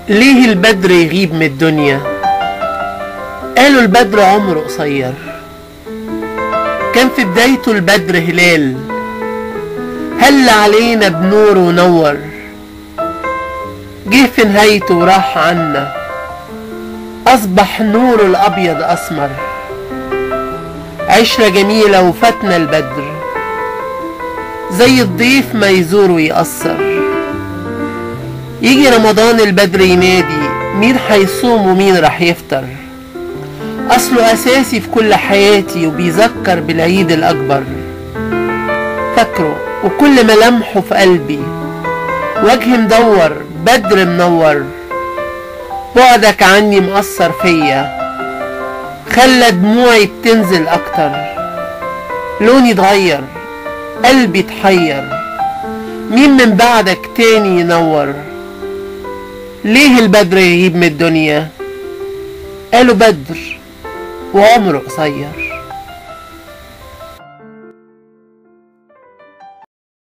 ليه البدر يغيب من الدنيا قالوا البدر عمره قصير كان في بدايته البدر هلال هل علينا بنوره ونور جه في نهايته وراح عنا أصبح نوره الأبيض أسمر عشرة جميلة وفاتنا البدر زي الضيف ما يزور ويأثر يجي رمضان البدر ينادي مين هيصوم ومين راح يفطر أصله أساسي في كل حياتي وبيذكر بالعيد الأكبر فاكره وكل ملامحه في قلبي وجه مدور بدر منور بعدك عني مأثر فيا خلى دموعي بتنزل أكتر لوني اتغير قلبي اتحير مين من بعدك تاني ينور ليه البدر يغيب من الدنيا قالوا بدر وعمره قصير